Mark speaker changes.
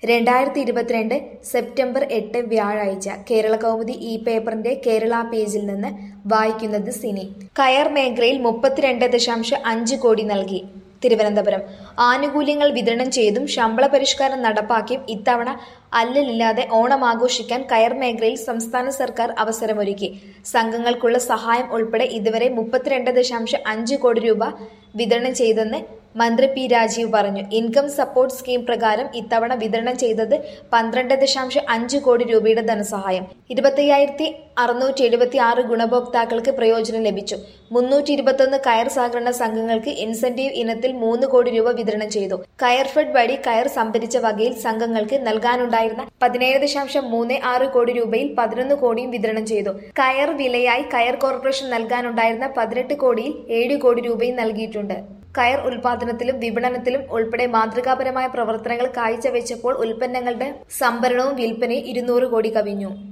Speaker 1: രണ്ടായിരത്തി ഇരുപത്തിരണ്ട് സെപ്റ്റംബർ എട്ട് വ്യാഴാഴ്ച കേരള കൗമുദി ഈ പേപ്പറിന്റെ കേരള പേജിൽ നിന്ന് വായിക്കുന്നത് സിനി കയർ മേഖലയിൽ മുപ്പത്തിരണ്ട് ദശാംശം അഞ്ച് കോടി നൽകി തിരുവനന്തപുരം ആനുകൂല്യങ്ങൾ വിതരണം ചെയ്തും ശമ്പള പരിഷ്കാരം നടപ്പാക്കിയും ഇത്തവണ അല്ലലില്ലാതെ ഓണം ആഘോഷിക്കാൻ കയർ മേഖലയിൽ സംസ്ഥാന സർക്കാർ അവസരമൊരുക്കി സംഘങ്ങൾക്കുള്ള സഹായം ഉൾപ്പെടെ ഇതുവരെ മുപ്പത്തിരണ്ട് ദശാംശം അഞ്ച് കോടി രൂപ വിതരണം ചെയ്തെന്ന് മന്ത്രി പി രാജീവ് പറഞ്ഞു ഇൻകം സപ്പോർട്ട് സ്കീം പ്രകാരം ഇത്തവണ വിതരണം ചെയ്തത് പന്ത്രണ്ട് ദശാംശം അഞ്ച് കോടി രൂപയുടെ ധനസഹായം ഇരുപത്തയ്യായിരത്തി അറുന്നൂറ്റി എഴുപത്തി ആറ് ഗുണഭോക്താക്കൾക്ക് പ്രയോജനം ലഭിച്ചു മുന്നൂറ്റി ഇരുപത്തൊന്ന് കയർ സഹകരണ സംഘങ്ങൾക്ക് ഇൻസെന്റീവ് ഇനത്തിൽ മൂന്ന് കോടി രൂപ വിതരണം ചെയ്തു കയർഫെഡ് വഴി കയർ സംഭരിച്ച വകയിൽ സംഘങ്ങൾക്ക് നൽകാനുണ്ടായിരുന്ന പതിനേഴ് ദശാംശം മൂന്ന് ആറ് കോടി രൂപയിൽ പതിനൊന്ന് കോടിയും വിതരണം ചെയ്തു കയർ വിലയായി കയർ കോർപ്പറേഷൻ നൽകാനുണ്ടായിരുന്ന പതിനെട്ട് കോടിയിൽ ഏഴ് കോടി രൂപയും നൽകിയിട്ടുണ്ട് കയർ ഉൽപാദനത്തിലും വിപണനത്തിലും ഉൾപ്പെടെ മാതൃകാപരമായ പ്രവർത്തനങ്ങൾ കാഴ്ചവെച്ചപ്പോൾ ഉൽപ്പന്നങ്ങളുടെ സംഭരണവും വിൽപ്പനയും ഇരുന്നൂറ് കോടി കവിഞ്ഞു